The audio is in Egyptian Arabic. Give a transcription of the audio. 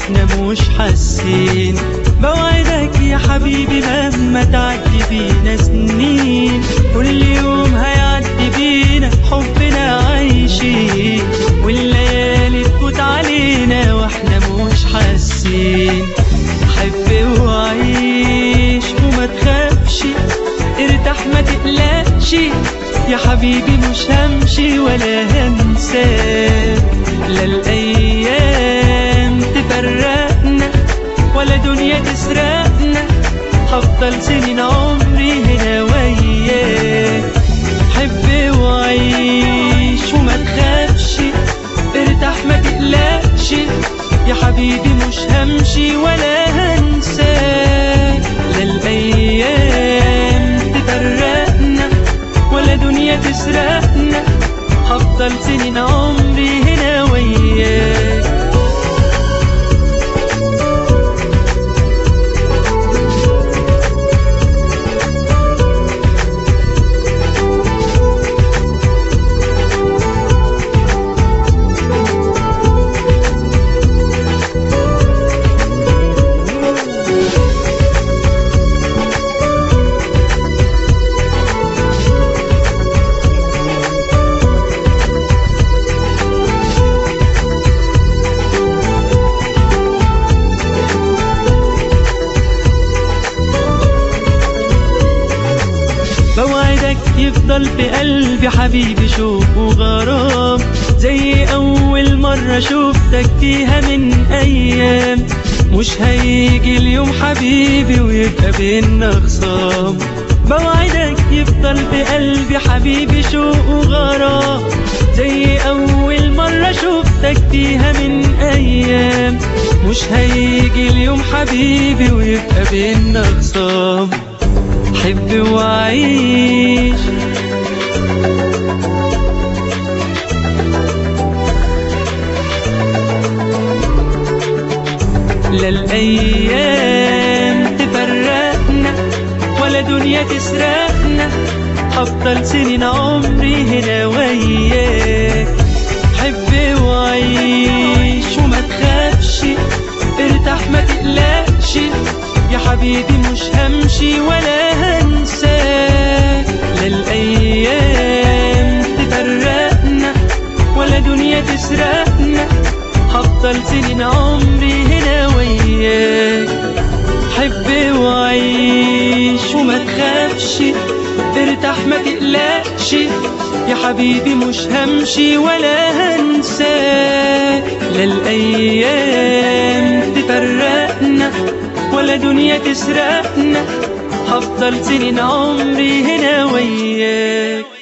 واحنا مش حاسين بوعدك يا حبيبي مهما تعدي بينا سنين كل يوم هيعدي بينا حبنا عايشين والليالي تفوت علينا واحنا مش حاسين حب وعيش وما تخافش ارتاح ما تقلقش يا حبيبي مش همشي ولا هنساك لا الايام تفرقنا ولا دنيا تسرقنا هفضل سنين عمري هنا وياك حب وعيش وما تخافش ارتاح ما تقلقش يا حبيبي مش همشي ولا هنساك لا الايام تفرقنا ولا دنيا تسرقنا هفضل سنين عمري هنا وياك بوعدك يفضل في قلبي حبيبي شوق وغرام زي أول مرة شوفتك فيها من أيام مش هيجي اليوم حبيبي ويبقى بينا خصام بوعدك يفضل في قلبي حبيبي شوق وغرام زي أول مرة شوفتك فيها من أيام مش هيجي اليوم حبيبي ويبقى بينا خصام حب وعيش لا الأيام تفرقنا ولا دنيا تسرقنا هفضل سنين عمري هنا وياك حب وعيش وما تخافش ارتاح ما تقلقش يا حبيبي مش همشي ولا هنساك لا الأيام تفرقنا ولا دنيا تسرقنا هفضل سنين عمري هنا وياك حب وعيش وما تخافش ارتاح ما تقلقش يا حبيبي مش همشي ولا هنساك لا الأيام تفرقنا ولا دنيا تسرقنا هفضل سنين عمري هنا وياك